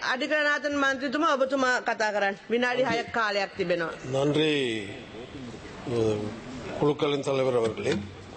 අධිකරනාතන් මන්ත්‍රතුමා ඔබතුමා කතා කරන්න විනාඩි හයක් කාලයක් තිබෙනවා. நன்றி அஹ், குழுக்களின் தலைவர் அவர்களே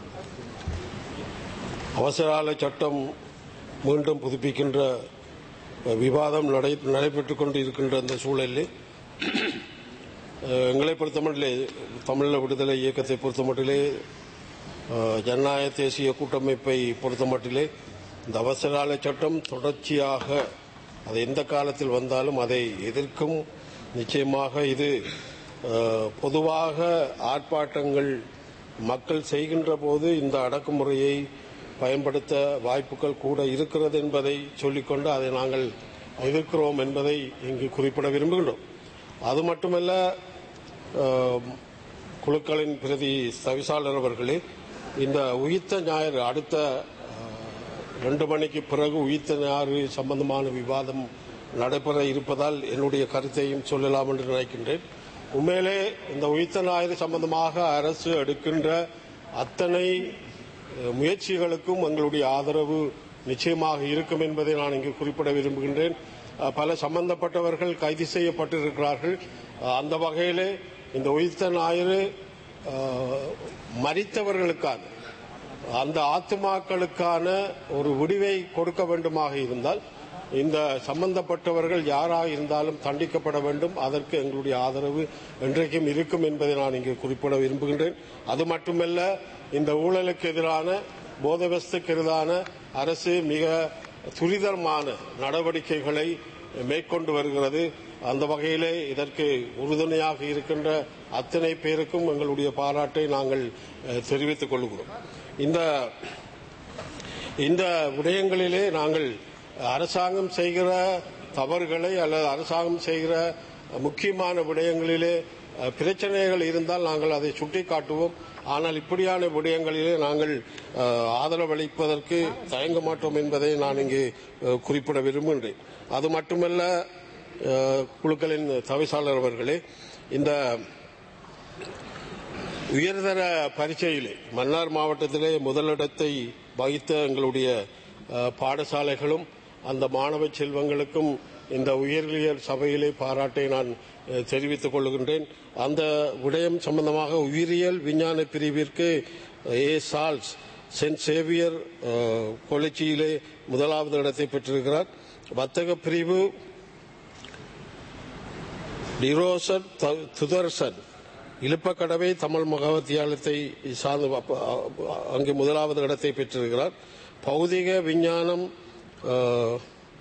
அவசரகால சட்டம் மீண்டும் புதுப்பிக்கின்ற அஹ், விவாதம் நடை நடைபெற்றுக் கொண்டு இருக்கின்ற அந்த சூழலில் அஹ், எங்களை பொறுத்தமட்டிலே தமிழீழ விடுதலை இயக்கத்தை பொறுத்தமட்டிலே அஹ், ஜனநாயக தேசிய கூட்டமைப்பை பொறுத்தமட்டிலே இந்த அவசரகால சட்டம் தொடர்ச்சியாக அது எந்த காலத்தில் வந்தாலும் அதை எதிர்க்கும் நிச்சயமாக இது அஹ், பொதுவாக ஆர்ப்பாட்டங்கள் மக்கள் செய்கின்ற போது இந்த அடக்குமுறையை பயன்படுத்த வாய்ப்புகள் கூட இருக்கிறது என்பதை சொல்லிக்கொண்டு அதை நாங்கள் எதிர்க்கிறோம் என்பதை இங்கு குறிப்பிட விரும்புகின்றோம் அது மட்டுமல்ல அஹ், குழுக்களின் பிரதி தவிசாளர் அவர்களே இந்த உயிர்த்த ஞாயிறு அடுத்த அஹ், ரெண்டு மணிக்கு பிறகு உயிர்த்த ஞாயிறு சம்பந்தமான விவாதம் நடைபெற இருப்பதால் என்னுடைய கருத்தையும் சொல்லலாம் என்று நினைக்கின்றேன் உண்மையிலே இந்த உயிர்த்த ஞாயிறு சம்பந்தமாக அரசு எடுக்கின்ற அத்தனை அஹ், முயற்சிகளுக்கும் எங்களுடைய ஆதரவு நிச்சயமாக இருக்கும் என்பதை நான் இங்கு குறிப்பிட விரும்புகின்றேன் அஹ், பல சம்பந்தப்பட்டவர்கள் கைது செய்யப்பட்டிருக்கிறார்கள் அஹ், அந்த வகையிலே இந்த உயிர்த்த ஞாயிறு அஹ், மரித்தவர்களுக்கான அந்த ஆத்துமாக்களுக்கான ஒரு விடிவை கொடுக்க வேண்டுமாக இருந்தால் இந்த சம்பந்தப்பட்டவர்கள் யாராக இருந்தாலும் தண்டிக்கப்பட வேண்டும் அதற்கு எங்களுடைய ஆதரவு என்றைக்கும் இருக்கும் என்பதை நான் இங்கு குறிப்பிட விரும்புகின்றேன் அது மட்டுமல்ல இந்த ஊழலுக்கு எதிரான போதவஸ்துக்கு எதிரான அரசு மிக துரிதமான நடவடிக்கைகளை மேற்கொண்டு வருகிறது அந்த வகையிலே இதற்கு உறுதுணையாக இருக்கின்ற அத்தனை பேருக்கும் எங்களுடைய பாராட்டை நாங்கள் அஹ், தெரிவித்துக் கொள்கிறோம் இந்த இந்த விடயங்களிலே நாங்கள் அரசாங்கம் செய்கிற தவறுகளை அல்லது அரசாங்கம் செய்கிற முக்கியமான விடயங்களிலே அஹ், பிரச்சனைகள் இருந்தால் நாங்கள் அதை சுட்டிக்காட்டுவோம் ஆனால் இப்படியான விடயங்களிலே நாங்கள் அஹ், ஆதரவளிப்பதற்கு தயங்க மாட்டோம் என்பதை நான் இங்கு அஹ், குறிப்பிட விரும்புகின்றேன் அது மட்டுமல்ல அஹ், குழுக்களின் தவிசாளர் அவர்களே இந்த உயர்தர பரீட்சையிலே மன்னார் மாவட்டத்திலே முதலிடத்தை வகித்த எங்களுடைய அஹ், பாடசாலைகளும் அந்த மாணவ செல்வங்களுக்கும் இந்த உயர்நிலையர் சபையிலே பாராட்டை நான் அஹ், தெரிவித்துக் கொள்கின்றேன் அந்த விடயம் சம்பந்தமாக உயிரியல் விஞ்ஞான பிரிவிற்கு ஏ சால்ஸ் சென்ட் சேவியர் அஹ், கொலைச்சியிலே முதலாவது இடத்தை பெற்றிருக்கிறார் வர்த்தக பிரிவு டிரோசன் த- துதர்சன் இழுப்பக்கடவை தமிழ் மகாவித்தியாலயத்தை சார்ந்து அப்ப- அ- அங்கு முதலாவது இடத்தை பெற்றிருக்கிறார் பௌதிக விஞ்ஞானம் அஹ்,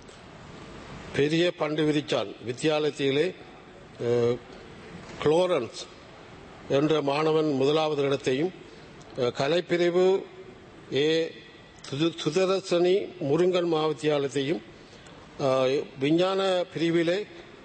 பெரிய பண்டு விரிச்சான் வித்தியாலயத்திலே அஹ், குளோரன்ஸ் என்ற மாணவன் முதலாவது இடத்தையும் அஹ், கலைப்பிரிவு ஏ சுது- சுதர்சனி முருங்கன் மகாவித்தியாலயத்தையும் அஹ், விஞ்ஞான பிரிவிலே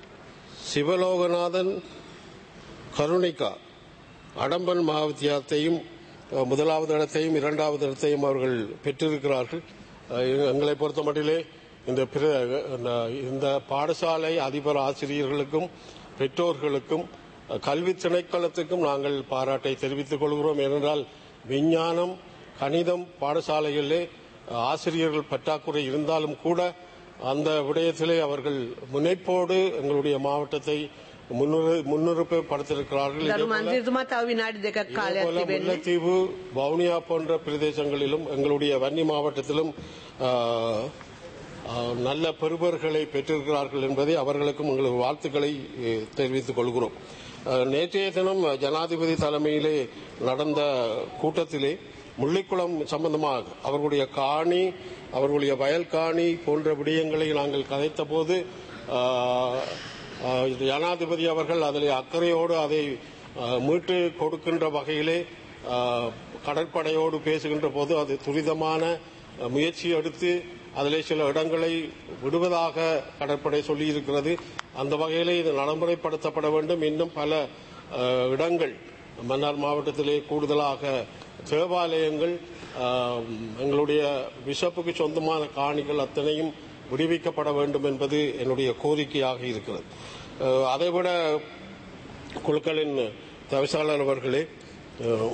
சிவலோகநாதன் கருணிகா அடம்பன் மகாவித்தியாலயத்தையும் அஹ், முதலாவது இடத்தையும் இரண்டாவது இடத்தையும் அவர்கள் பெற்றிருக்கிறார்கள் அஹ், எங்க- எங்களை பொறுத்த மட்டிலே இந்த பிற- இந்த- இந்த பாடசாலை அதிபர் ஆசிரியர்களுக்கும் பெற்றோர்களுக்கும் அஹ், கல்வி திணைக்களத்துக்கும் நாங்கள் பாராட்டை தெரிவித்துக் கொள்கிறோம் ஏனென்றால் விஞ்ஞானம் கணிதம் பாடசாலைகளிலே அஹ், ஆசிரியர்கள் பற்றாக்குறை இருந்தாலும் கூட அந்த விடயத்திலே அவர்கள் முனைப்போடு எங்களுடைய மாவட்டத்தை முன்னுறு- முன்னிறுப்படுத்தியிருக்கிறார்கள் ගරු இதேபோல- මන්ත්‍රතුමා තව විනාඩි දෙකක් කාලයක් இதேபோல තිබෙන්නේ. முல்லைத்தீவு வவுனியா போன்ற பிரதேசங்களிலும் எங்களுடைய வன்னி மாவட்டத்திலும் ஆ, ஆ, நல்ல பெறுபர்களை பெற்றிருக்கிறார்கள் என்பதை அவர்களுக்கும் எங்களது வாழ்த்துக்களை எ, தெரிவித்துக் கொள்கிறோம் ஆ, நேற்றைய தினம் ஜனாதிபதி தலைமையிலே நடந்த கூட்டத்திலே முள்ளிக்குளம் சம்பந்தமாக அவர்களுடைய காணி அவர்களுடைய வயல் காணி போன்ற விடயங்களை நாங்கள் கதைத்த போது ஆ, ஆ, ஜனாதிபதி அவர்கள் அதில் அக்கறையோடு அதை ஆ, மீட்டு கொடுக்கின்ற வகையிலே ஆ, கடற்படையோடு பேசுகின்ற போது அது துரிதமான ஆ, முயற்சி எடுத்து அதிலே சில இடங்களை விடுவதாக கடற்படை சொல்லியிருக்கிறது அந்த வகையிலே இது நடைமுறைப்படுத்தப்பட வேண்டும் இன்னும் பல ஆ, இடங்கள் மன்னார் மாவட்டத்திலே கூடுதலாக தேவாலயங்கள் ஆ, எங்களுடைய பிஷப்புக்கு சொந்தமான காணிகள் அத்தனையும் விடுவிக்கப்பட வேண்டும் என்பது என்னுடைய கோரிக்கையாக இருக்கிறது அஹ், அதைவிட குழுக்களின் தவிசாளர் அவர்களே அஹ்,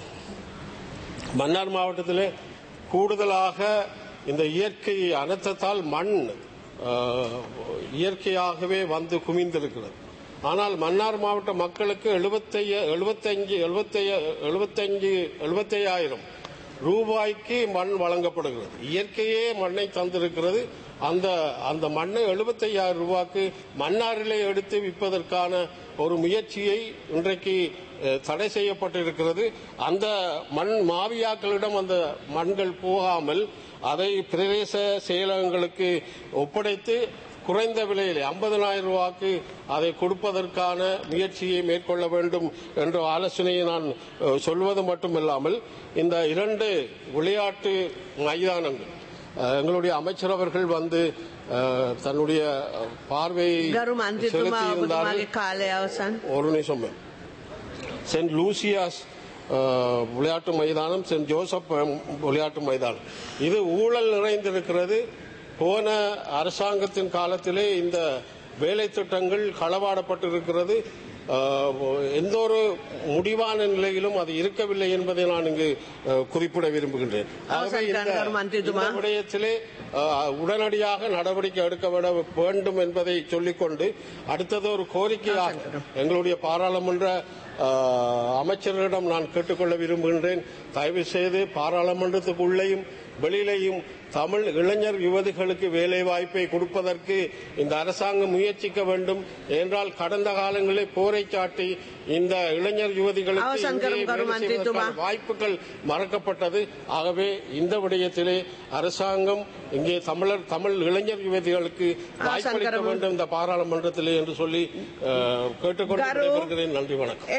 மன்னார் மாவட்டத்திலே கூடுதலாக இந்த இயற்கை அனர்த்தத்தால் மண் அஹ், இயற்கையாகவே வந்து குமிந்திருக்கிறது ஆனால் மன்னார் மாவட்ட மக்களுக்கு எழுபத்தைய எழுபத்தஞ்சு எழுபத்தைய எழுபத்தஞ்சு எழுபத்தையாயிரம் ரூபாய்க்கு மண் வழங்கப்படுகிறது இயற்கையே மண்ணை தந்திருக்கிறது அந்த அந்த மண்ணை எழுபத்தையாயிரம் ரூபாய்க்கு மன்னாரிலே எடுத்து விற்பதற்கான ஒரு முயற்சியை இன்றைக்கு அஹ், தடை செய்யப்பட்டிருக்கிறது அந்த மண் மாவியாக்களிடம் அந்த மண்கள் போகாமல் அதை பிரதேச செயலகங்களுக்கு ஒப்படைத்து குறைந்த விலையில் ஐம்பதனாயிரம் ரூபாய்க்கு அதை கொடுப்பதற்கான முயற்சியை மேற்கொள்ள வேண்டும் என்ற ஆலோசனையை நான் அஹ், சொல்வது மட்டுமில்லாமல் இந்த இரண்டு விளையாட்டு மைதானங்கள் அஹ், எங்களுடைய அமைச்சர் அவர்கள் வந்து அஹ், தன்னுடைய பார்வையை ගරු මන්ත්‍රතුමා செலுத்தியிருந்தார்கள் ඔබතුමාගේ කාලය අවසන්. ஒரு நிமிஷம் சென்ட் லூசியாஸ் அஹ், விளையாட்டு மைதானம் சென்ட் ஜோசப் அஹ், விளையாட்டு மைதானம் இது ஊழல் நிறைந்திருக்கிறது போன அரசாங்கத்தின் காலத்திலே இந்த வேலை திட்டங்கள் களவாடப்பட்டிருக்கிறது அஹ், எந்த ஒரு முடிவான நிலையிலும் அது இருக்கவில்லை என்பதை நான் இங்கு அஹ், குறிப்பிட விரும்புகின்றேன் ஆகவே இந்த அவசரம் மந்திரிதுமா. இந்த விடயத்திலே அஹ், உடனடியாக நடவடிக்கை எடுக்க விட- வேண்டும் என்பதை சொல்லிக்கொண்டு அடுத்தது ஒரு கோரிக்கையாக எங்களுடைய பாராளுமன்ற அஹ், அமைச்சர்களிடம் நான் கேட்டுக்கொள்ள விரும்புகின்றேன் தயவு செய்து பாராளுமன்றத்துக்குள்ளேயும் வெளியிலேயும் தமிழ் இளைஞர் யுவதிகளுக்கு வேலை வாய்ப்பை கொடுப்பதற்கு இந்த அரசாங்கம் முயற்சிக்க வேண்டும் என்றால் கடந்த காலங்களில் போரை சாட்டி இந்த இளைஞர் யுவதிகளுக்கு அவசரம் இங்கே கரும் வேலை மந்திரி செய்வதற்கான துமா. வாய்ப்புகள் மறக்கப்பட்டது ஆகவே இந்த விடயத்திலே அரசாங்கம் இங்கே தமிழர் தமிழ் இளைஞர் யுவதிகளுக்கு வாய்ப்பளிக்க கரும். வேண்டும் இந்த பாராளுமன்றத்திலே என்று சொல்லி அஹ், கேட்டுக்கொண்டு கரு. விடைபெறுகிறேன் நன்றி வணக்கம்